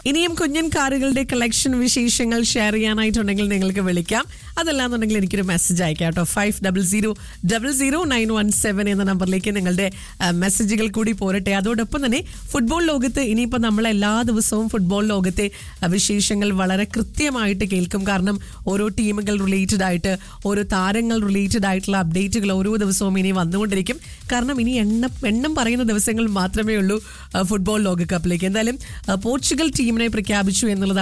ഇനിയും കുഞ്ഞൻ കാറുകളുടെ കളക്ഷൻ വിശേഷങ്ങൾ ഷെയർ ചെയ്യാനായിട്ടുണ്ടെങ്കിൽ നിങ്ങൾക്ക് വിളിക്കാം അതല്ലാന്നുണ്ടെങ്കിൽ എനിക്കൊരു മെസ്സേജ് അയക്കാം കേട്ടോ five double zero double zero nine one seven എന്ന നമ്പറിലേക്ക് നിങ്ങളുടെ ആ, മെസ്സേജുകൾ കൂടി പോരട്ടെ അതോടൊപ്പം തന്നെ ഫുട്ബോൾ ലോകത്ത് ഇനിയിപ്പോൾ നമ്മൾ എല്ലാ ദിവസവും ഫുട്ബോൾ ലോകത്തെ ആ, വിശേഷങ്ങൾ വളരെ കൃത്യമായിട്ട് കേൾക്കും കാരണം ഓരോ ടീമുകൾ റിലേറ്റഡ് ആയിട്ട് ഓരോ താരങ്ങൾ റിലേറ്റഡ് ആയിട്ടുള്ള അപ്ഡേറ്റുകൾ ഓരോ ദിവസവും ഇനി വന്നുകൊണ്ടിരിക്കും കാരണം ഇനി എണ്ണം എണ്ണം പറയുന്ന ദിവസങ്ങൾ മാത്രമേ ഉള്ളൂ ആ, ഫുട്ബോൾ ലോകകപ്പിലേക്ക് എന്തായാലും ആ, പോർച്ചുഗൽ ടീമിനെ പ്രഖ്യാപിച്ചു എന്നുള്ളത്